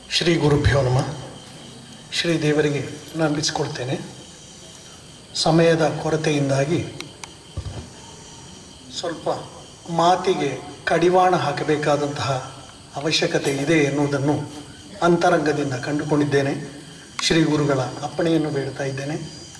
ಶ್ರೀ ಗುರುಭ್ಯೋ ನಮಃ ಶ್ರೀ ದೇವರಿಗೆ ನಂಬಿಸಿಕೊಳ್ತೇನೆ ಸಮಯದ ಕೊರತೆಯಿಂದಾಗಿ ಸ್ವಲ್ಪ ಮಾತಿಗೆ ಕಡಿವಾಣ ಹಾಕಬೇಕಾದಂತಹ ಅವಶ್ಯಕತೆ ಇದೆ ಎನ್ನುವುದನ್ನು ಅಂತರಂಗದಿಂದ ಕಂಡುಕೊಂಡಿದ್ದೇನೆ ಶ್ರೀ ಗುರುಗಳ ಅಪ್ಪಣೆಯನ್ನು ಬೇಡ್ತಾ ಇದ್ದೇನೆ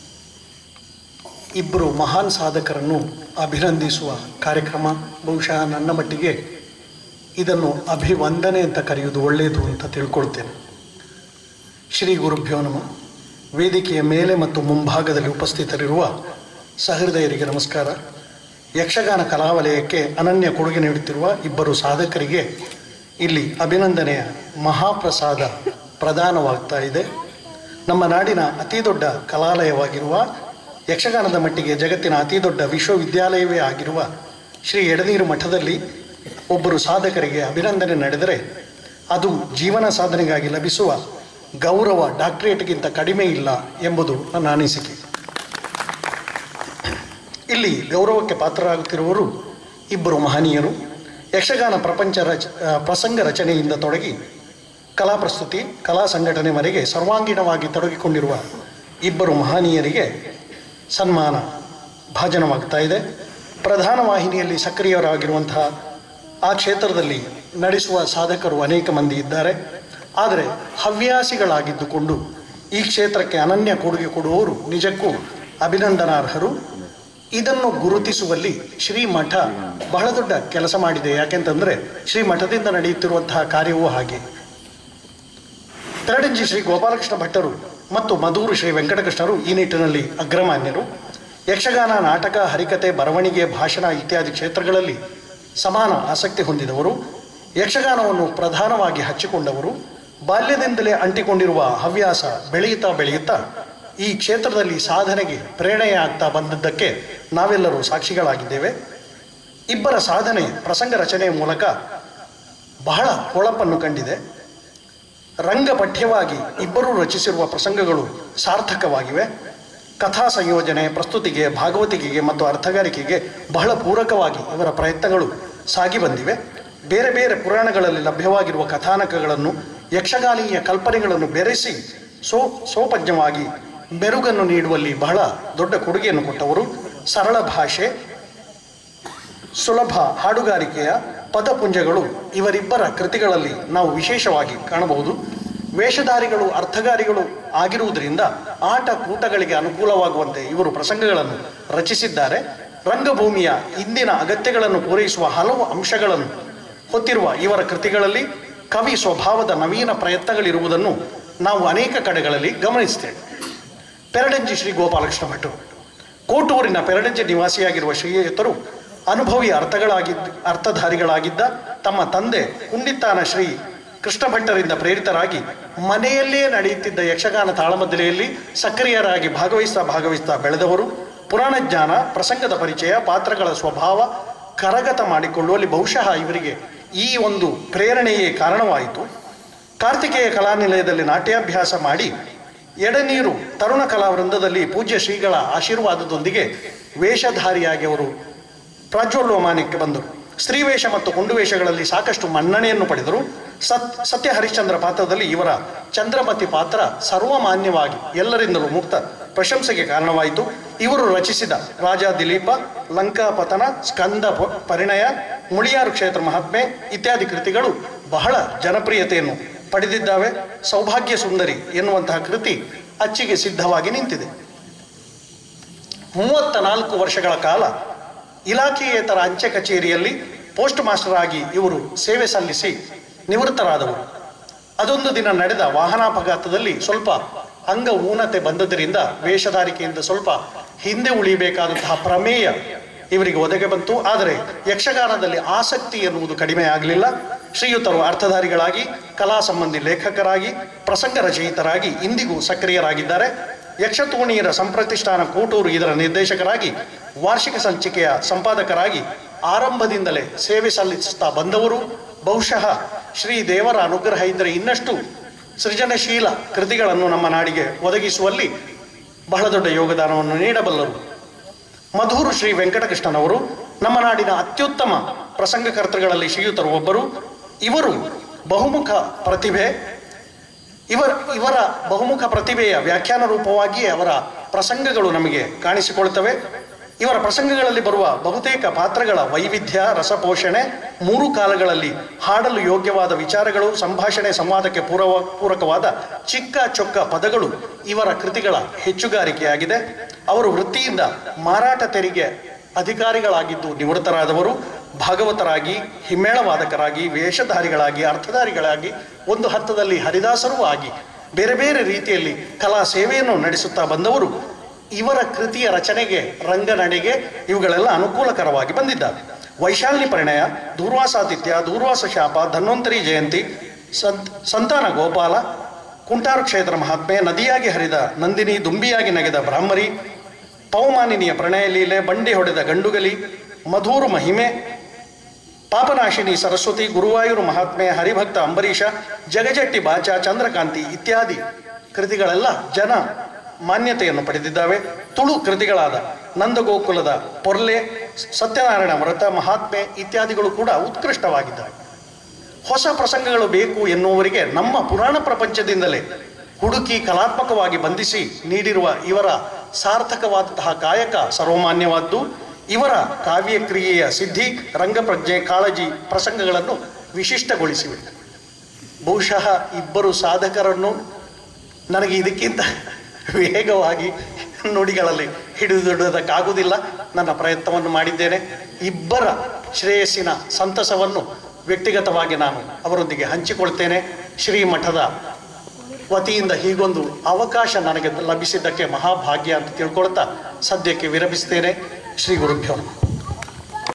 ಇಬ್ಬರು ಮಹಾನ್ ಸಾಧಕರನ್ನು ಅಭಿನಂದಿಸುವ ಕಾರ್ಯಕ್ರಮ ಬಹುಶಃ ನನ್ನ ಮಟ್ಟಿಗೆ ಇದನ್ನು ಅಭಿವಂದನೆ ಅಂತ ಕರೆಯುವುದು ಒಳ್ಳೆಯದು ಅಂತ ತಿಳ್ಕೊಳ್ತೇನೆ ಶ್ರೀ ಗುರುಭ್ಯೋ ನಮಃ ವೇದಿಕೆಯ ಮೇಲೆ ಮತ್ತು ಮುಂಭಾಗದಲ್ಲಿ ಉಪಸ್ಥಿತರಿರುವ ಸಹೃದಯರಿಗೆ ನಮಸ್ಕಾರ ಯಕ್ಷಗಾನ ಕಲಾವಲಯಕ್ಕೆ ಅನನ್ಯ ಕೊಡುಗೆ ನೀಡುತ್ತಿರುವ ಇಬ್ಬರು ಸಾಧಕರಿಗೆ ಇಲ್ಲಿ ಅಭಿನಂದನೆಯ ಮಹಾಪ್ರಸಾದ ಪ್ರದಾನವಾಗ್ತಾ ಇದೆ ನಮ್ಮ ನಾಡಿನ ಅತಿ ದೊಡ್ಡ ಕಲಾಲಯವಾಗಿರುವ ಯಕ್ಷಗಾನದ ಮಟ್ಟಿಗೆ ಜಗತ್ತಿನ ಅತಿ ದೊಡ್ಡ ವಿಶ್ವವಿದ್ಯಾಲಯವೇ ಆಗಿರುವ ಶ್ರೀ ಎಡನೀರು ಮಠದಲ್ಲಿ ಒಬ್ಬರು ಸಾಧಕರಿಗೆ ಅಭಿನಂದನೆ ನಡೆದರೆ ಅದು ಜೀವನ ಸಾಧನೆಗಾಗಿ ಲಭಿಸುವ ಗೌರವ ಡಾಕ್ಟರೇಟ್ಗಿಂತ ಕಡಿಮೆ ಇಲ್ಲ ಎಂಬುದು ನನ್ನ ಅನಿಸಿಕೆ ಇಲ್ಲಿ ಗೌರವಕ್ಕೆ ಪಾತ್ರರಾಗುತ್ತಿರುವವರು ಇಬ್ಬರು ಮಹನೀಯರು ಯಕ್ಷಗಾನ ಪ್ರಪಂಚ ರಚ ಆ, ಪ್ರಸಂಗ ರಚನೆಯಿಂದ ತೊಡಗಿ ಕಲಾ ಪ್ರಸ್ತುತಿ ಕಲಾ ಸಂಘಟನೆವರೆಗೆ ಸರ್ವಾಂಗೀಣವಾಗಿ ತೊಡಗಿಕೊಂಡಿರುವ ಇಬ್ಬರು ಮಹನೀಯರಿಗೆ ಸನ್ಮಾನ ಭಾಜನವಾಗ್ತಾ ಇದೆ ಪ್ರಧಾನ ವಾಹಿನಿಯಲ್ಲಿ ಸಕ್ರಿಯರಾಗಿರುವಂತಹ ಆ ಕ್ಷೇತ್ರದಲ್ಲಿ ನಡೆಸುವ ಸಾಧಕರು ಅನೇಕ ಮಂದಿ ಇದ್ದಾರೆ ಆದರೆ ಹವ್ಯಾಸಿಗಳಾಗಿದ್ದುಕೊಂಡು ಈ ಕ್ಷೇತ್ರಕ್ಕೆ ಅನನ್ಯ ಕೊಡುಗೆ ಕೊಡುವವರು ನಿಜಕ್ಕೂ ಅಭಿನಂದನಾರ್ಹರು ಇದನ್ನು ಗುರುತಿಸುವಲ್ಲಿ ಶ್ರೀಮಠ ಬಹಳ ದೊಡ್ಡ ಕೆಲಸ ಮಾಡಿದೆ ಯಾಕೆಂತಂದರೆ ಶ್ರೀಮಠದಿಂದ ನಡೆಯುತ್ತಿರುವಂತಹ ಕಾರ್ಯವೂ ಹಾಗೆ ತೆರಡಂಜಿ ಶ್ರೀ ಗೋಪಾಲಕೃಷ್ಣ ಭಟ್ಟರು ಮತ್ತು ಮಧೂರು ಶ್ರೀ ವೆಂಕಟಕೃಷ್ಣರು ಈ ನಿಟ್ಟಿನಲ್ಲಿ ಅಗ್ರಮಾನ್ಯರು ಯಕ್ಷಗಾನ ನಾಟಕ ಹರಿಕತೆ ಬರವಣಿಗೆ ಭಾಷಣ ಇತ್ಯಾದಿ ಕ್ಷೇತ್ರಗಳಲ್ಲಿ ಸಮಾನ ಆಸಕ್ತಿ ಹೊಂದಿದವರು ಯಕ್ಷಗಾನವನ್ನು ಪ್ರಧಾನವಾಗಿ ಹಚ್ಚಿಕೊಂಡವರು ಬಾಲ್ಯದಿಂದಲೇ ಅಂಟಿಕೊಂಡಿರುವ ಹವ್ಯಾಸ ಬೆಳೆಯುತ್ತಾ ಬೆಳೆಯುತ್ತಾ ಈ ಕ್ಷೇತ್ರದಲ್ಲಿ ಸಾಧನೆಗೆ ಪ್ರೇರಣೆಯಾಗ್ತಾ ಬಂದದ್ದಕ್ಕೆ ನಾವೆಲ್ಲರೂ ಸಾಕ್ಷಿಗಳಾಗಿದ್ದೇವೆ ಇಬ್ಬರ ಸಾಧನೆ ಪ್ರಸಂಗ ರಚನೆಯ ಮೂಲಕ ಬಹಳ ಹೊಳಪನ್ನು ಕಂಡಿದೆ ರಂಗಪಠ್ಯವಾಗಿ ಇಬ್ಬರೂ ರಚಿಸಿರುವ ಪ್ರಸಂಗಗಳು ಸಾರ್ಥಕವಾಗಿವೆ ಕಥಾ ಸಂಯೋಜನೆ ಪ್ರಸ್ತುತಿಗೆ ಭಾಗವತಿಕೆಗೆ ಮತ್ತು ಅರ್ಥಗಾರಿಕೆಗೆ ಬಹಳ ಪೂರಕವಾಗಿ ಇವರ ಪ್ರಯತ್ನಗಳು ಸಾಗಿ ಬಂದಿವೆ ಬೇರೆ ಬೇರೆ ಪುರಾಣಗಳಲ್ಲಿ ಲಭ್ಯವಾಗಿರುವ ಕಥಾನಕಗಳನ್ನು ಯಕ್ಷಗಾನೀಯ ಕಲ್ಪನೆಗಳನ್ನು ಬೆರೆಸಿ ಸೋ ಸೋಪಜ್ಞವಾಗಿ ಮೆರುಗನ್ನು ನೀಡುವಲ್ಲಿ ಬಹಳ ದೊಡ್ಡ ಕೊಡುಗೆಯನ್ನು ಕೊಟ್ಟವರು ಸರಳ ಭಾಷೆ ಸುಲಭ ಹಾಡುಗಾರಿಕೆಯ ಪದಪುಂಜಗಳು ಇವರಿಬ್ಬರ ಕೃತಿಗಳಲ್ಲಿ ನಾವು ವಿಶೇಷವಾಗಿ ಕಾಣಬಹುದು ವೇಷಧಾರಿಗಳು ಅರ್ಥಗಾರಿಗಳು ಆಗಿರುವುದರಿಂದ ಆಟ ಕೂಟಗಳಿಗೆ ಅನುಕೂಲವಾಗುವಂತೆ ಇವರು ಪ್ರಸಂಗಗಳನ್ನು ರಚಿಸಿದ್ದಾರೆ ರಂಗಭೂಮಿಯ ಇಂದಿನ ಅಗತ್ಯಗಳನ್ನು ಪೂರೈಸುವ ಹಲವು ಅಂಶಗಳನ್ನು ಹೊತ್ತಿರುವ ಇವರ ಕೃತಿಗಳಲ್ಲಿ ಕವಿ ಸ್ವಭಾವದ ನವೀನ ಪ್ರಯತ್ನಗಳಿರುವುದನ್ನು ನಾವು ಅನೇಕ ಕಡೆಗಳಲ್ಲಿ ಗಮನಿಸ್ತೇವೆ ಪೆರಡಂಜಿ ಶ್ರೀ ಗೋಪಾಲಕೃಷ್ಣ ಭಟ್ಟರು ಕೋಟೂರಿನ ಪೆರಡಂಜಿ ನಿವಾಸಿಯಾಗಿರುವ ಶ್ರೀಯುತರು ಅನುಭವಿ ಅರ್ಥಗಳಾಗಿದ್ದ ಅರ್ಥಧಾರಿಗಳಾಗಿದ್ದ ತಮ್ಮ ತಂದೆ ಕುಂಡಿತ್ತಾನ ಶ್ರೀ ಕೃಷ್ಣ ಭಟ್ಟರಿಂದ ಪ್ರೇರಿತರಾಗಿ ಮನೆಯಲ್ಲೇ ನಡೆಯುತ್ತಿದ್ದ ಯಕ್ಷಗಾನ ತಾಳಮದ್ದಲೆಯಲ್ಲಿ ಸಕ್ರಿಯರಾಗಿ ಭಾಗವಹಿಸ್ತಾ ಭಾಗವಹಿಸ್ತಾ ಬೆಳೆದವರು ಪುರಾಣ ಜ್ಞಾನ ಪ್ರಸಂಗದ ಪರಿಚಯ ಪಾತ್ರಗಳ ಸ್ವಭಾವ ಕರಗತ ಮಾಡಿಕೊಳ್ಳುವಲ್ಲಿ ಬಹುಶಃ ಇವರಿಗೆ ಈ ಒಂದು ಪ್ರೇರಣೆಯೇ ಕಾರಣವಾಯಿತು ಕಾರ್ತಿಕೇಯ ಕಲಾನಿಲಯದಲ್ಲಿ ನಾಟ್ಯಾಭ್ಯಾಸ ಮಾಡಿ ಎಡನೀರು ತರುಣ ಕಲಾವೃಂದದಲ್ಲಿ ಪೂಜ್ಯ ಶ್ರೀಗಳ ಆಶೀರ್ವಾದದೊಂದಿಗೆ ವೇಷಧಾರಿಯಾಗಿ ಅವರು ಪ್ರಾಜ್ವಲ್ಯಮಾನಕ್ಕೆ ಬಂದರು ಸ್ತ್ರೀವೇಷ ಮತ್ತು ವೇಷಗಳಲ್ಲಿ ಸಾಕಷ್ಟು ಮನ್ನಣೆಯನ್ನು ಪಡೆದರು ಸತ್ ಸತ್ಯ ಹರಿಶ್ಚಂದ್ರ ಪಾತ್ರದಲ್ಲಿ ಇವರ ಚಂದ್ರಮತಿ ಪಾತ್ರ ಸರ್ವಮಾನ್ಯವಾಗಿ ಎಲ್ಲರಿಂದಲೂ ಮುಕ್ತ ಪ್ರಶಂಸೆಗೆ ಕಾರಣವಾಯಿತು ಇವರು ರಚಿಸಿದ ರಾಜ ದಿಲೀಪ ಲಂಕಾಪತನ ಸ್ಕಂದ ಪ- ಪರಿಣಯ ಮುಳಿಯಾರು ಕ್ಷೇತ್ರ ಮಹಾತ್ಮೆ ಇತ್ಯಾದಿ ಕೃತಿಗಳು ಬಹಳ ಜನಪ್ರಿಯತೆಯನ್ನು ಪಡೆದಿದ್ದಾವೆ ಸೌಭಾಗ್ಯ ಸುಂದರಿ ಎನ್ನುವಂತಹ ಕೃತಿ ಅಚ್ಚಿಗೆ ಸಿದ್ಧವಾಗಿ ನಿಂತಿದೆ ಮೂವತ್ತ ನಾಲ್ಕು ವರ್ಷಗಳ ಕಾಲ ಇಲಾಖೆಯೇತರ ಅಂಚೆ ಕಚೇರಿಯಲ್ಲಿ ಪೋಸ್ಟ್ ಮಾಸ್ಟರ್ ಆಗಿ ಇವರು ಸೇವೆ ಸಲ್ಲಿಸಿ ನಿವೃತ್ತರಾದವರು ಅದೊಂದು ದಿನ ನಡೆದ ವಾಹನಾಪಘಾತದಲ್ಲಿ ಸ್ವಲ್ಪ ಅಂಗ ಊನತೆ ಬಂದದರಿಂದ ವೇಷಧಾರಿಕೆಯಿಂದ ಸ್ವಲ್ಪ ಹಿಂದೆ ಉಳಿಯಬೇಕಾದಂತಹ ಪ್ರಮೇಯ ಇವರಿಗೆ ಒದಗಿ ಬಂತು ಆದರೆ ಯಕ್ಷಗಾನದಲ್ಲಿ ಆಸಕ್ತಿ ಎನ್ನುವುದು ಕಡಿಮೆ ಆಗಲಿಲ್ಲ ಶ್ರೀಯುತರು ಅರ್ಥಧಾರಿಗಳಾಗಿ ಕಲಾ ಸಂಬಂಧಿ ಲೇಖಕರಾಗಿ ಪ್ರಸಂಗ ರಚಯಿತರಾಗಿ ಇಂದಿಗೂ ಸಕ್ರಿಯರಾಗಿದ್ದಾರೆ ಯಕ್ಷತೋಣಿಯರ ಸಂಪ್ರತಿಷ್ಠಾನ ಕೋಟೂರು ಇದರ ನಿರ್ದೇಶಕರಾಗಿ ವಾರ್ಷಿಕ ಸಂಚಿಕೆಯ ಸಂಪಾದಕರಾಗಿ ಆರಂಭದಿಂದಲೇ ಸೇವೆ ಸಲ್ಲಿಸುತ್ತಾ ಬಂದವರು ಬಹುಶಃ ಶ್ರೀ ದೇವರ ಅನುಗ್ರಹ ಇದ್ದರೆ ಇನ್ನಷ್ಟು ಸೃಜನಶೀಲ ಕೃತಿಗಳನ್ನು ನಮ್ಮ ನಾಡಿಗೆ ಒದಗಿಸುವಲ್ಲಿ ಬಹಳ ದೊಡ್ಡ ಯೋಗದಾನವನ್ನು ನೀಡಬಲ್ಲರು ಮಧೂರು ಶ್ರೀ ವೆಂಕಟಕೃಷ್ಣನವರು ನಮ್ಮ ನಾಡಿನ ಅತ್ಯುತ್ತಮ ಪ್ರಸಂಗಕರ್ತೃಗಳಲ್ಲಿ ಶ್ರೀಯುತರು ಒಬ್ಬರು ಇವರು ಬಹುಮುಖ ಪ್ರತಿಭೆ ಇವರ ಇವರ ಬಹುಮುಖ ಪ್ರತಿಭೆಯ ವ್ಯಾಖ್ಯಾನ ರೂಪವಾಗಿಯೇ ಅವರ ಪ್ರಸಂಗಗಳು ನಮಗೆ ಕಾಣಿಸಿಕೊಳ್ತವೆ ಇವರ ಪ್ರಸಂಗಗಳಲ್ಲಿ ಬರುವ ಬಹುತೇಕ ಪಾತ್ರಗಳ ವೈವಿಧ್ಯ ರಸಪೋಷಣೆ ಮೂರು ಕಾಲಗಳಲ್ಲಿ ಹಾಡಲು ಯೋಗ್ಯವಾದ ವಿಚಾರಗಳು ಸಂಭಾಷಣೆ ಸಂವಾದಕ್ಕೆ ಪೂರವ ಪೂರಕವಾದ ಚಿಕ್ಕ ಚೊಕ್ಕ ಪದಗಳು ಇವರ ಕೃತಿಗಳ ಹೆಚ್ಚುಗಾರಿಕೆಯಾಗಿದೆ ಅವರು ವೃತ್ತಿಯಿಂದ ಮಾರಾಟ ತೆರಿಗೆ ಅಧಿಕಾರಿಗಳಾಗಿದ್ದು ನಿವೃತ್ತರಾದವರು ಭಾಗವತರಾಗಿ ಹಿಮ್ಮೇಳವಾದಕರಾಗಿ ವೇಷಧಾರಿಗಳಾಗಿ ಅರ್ಥಧಾರಿಗಳಾಗಿ ಒಂದು ಹಂತದಲ್ಲಿ ಹರಿದಾಸರೂ ಆಗಿ ಬೇರೆ ಬೇರೆ ರೀತಿಯಲ್ಲಿ ಕಲಾ ಸೇವೆಯನ್ನು ನಡೆಸುತ್ತಾ ಬಂದವರು ಇವರ ಕೃತಿಯ ರಚನೆಗೆ ರಂಗನಡೆಗೆ ಇವುಗಳೆಲ್ಲ ಅನುಕೂಲಕರವಾಗಿ ಬಂದಿದ್ದಾರೆ ವೈಶಾಲ್ಯ ಪರಿಣಯ ದೂರ್ವಾಸಾತಿಥ್ಯ ದೂರ್ವಾಸ ಶಾಪ ಧನ್ವಂತರಿ ಜಯಂತಿ ಸಂತ್ ಸಂತಾನ ಗೋಪಾಲ ಕುಂಟಾರು ಕ್ಷೇತ್ರ ಮಹಾತ್ಮೆ ನದಿಯಾಗಿ ಹರಿದ ನಂದಿನಿ ದುಂಬಿಯಾಗಿ ನಗೆದ ಬ್ರಾಹ್ಮರಿ ಪವಮಾನಿನಿಯ ಪ್ರಣಯ ಲೀಲೆ ಬಂಡಿ ಹೊಡೆದ ಗಂಡುಗಲಿ ಮಧೂರು ಮಹಿಮೆ ಪಾಪನಾಶಿನಿ ಸರಸ್ವತಿ ಗುರುವಾಯೂರು ಮಹಾತ್ಮೆ ಹರಿಭಕ್ತ ಅಂಬರೀಷ ಜಗಜಟ್ಟಿ ಬಾಚ ಚಂದ್ರಕಾಂತಿ ಇತ್ಯಾದಿ ಕೃತಿಗಳೆಲ್ಲ ಜನ ಮಾನ್ಯತೆಯನ್ನು ಪಡೆದಿದ್ದಾವೆ ತುಳು ಕೃತಿಗಳಾದ ನಂದಗೋಕುಲದ ಪೊರ್ಲೆ ಸತ್ಯನಾರಾಯಣ ವ್ರತ ಮಹಾತ್ಮೆ ಇತ್ಯಾದಿಗಳು ಕೂಡ ಉತ್ಕೃಷ್ಟವಾಗಿದ್ದಾವೆ ಹೊಸ ಪ್ರಸಂಗಗಳು ಬೇಕು ಎನ್ನುವವರಿಗೆ ನಮ್ಮ ಪುರಾಣ ಪ್ರಪಂಚದಿಂದಲೇ ಹುಡುಕಿ ಕಲಾತ್ಮಕವಾಗಿ ಬಂಧಿಸಿ ನೀಡಿರುವ ಇವರ ಸಾರ್ಥಕವಾದಂತಹ ಕಾಯಕ ಸರ್ವಮಾನ್ಯವಾದ್ದು ಇವರ ಕಾವ್ಯಕ್ರಿಯೆಯ ಸಿದ್ಧಿ ರಂಗಪ್ರಜ್ಞೆ ಕಾಳಜಿ ಪ್ರಸಂಗಗಳನ್ನು ವಿಶಿಷ್ಟಗೊಳಿಸಿವೆ ಬಹುಶಃ ಇಬ್ಬರು ಸಾಧಕರನ್ನು ನನಗೆ ಇದಕ್ಕಿಂತ ವೇಗವಾಗಿ ನುಡಿಗಳಲ್ಲಿ ಹಿಡಿದಿಡುವುದಕ್ಕಾಗುವುದಿಲ್ಲ ನನ್ನ ಪ್ರಯತ್ನವನ್ನು ಮಾಡಿದ್ದೇನೆ ಇಬ್ಬರ ಶ್ರೇಯಸ್ಸಿನ ಸಂತಸವನ್ನು ವ್ಯಕ್ತಿಗತವಾಗಿ ನಾನು ಅವರೊಂದಿಗೆ ಹಂಚಿಕೊಳ್ತೇನೆ ಶ್ರೀಮಠದ ವತಿಯಿಂದ ಹೀಗೊಂದು ಅವಕಾಶ ನನಗೆ ಲಭಿಸಿದ್ದಕ್ಕೆ ಮಹಾಭಾಗ್ಯ ಅಂತ ತಿಳ್ಕೊಳ್ತಾ ಸದ್ಯಕ್ಕೆ ವಿರಮಿಸ್ತೇನೆ ಶ್ರೀ ಗುರುಭ್ಯೋ ನಮಃ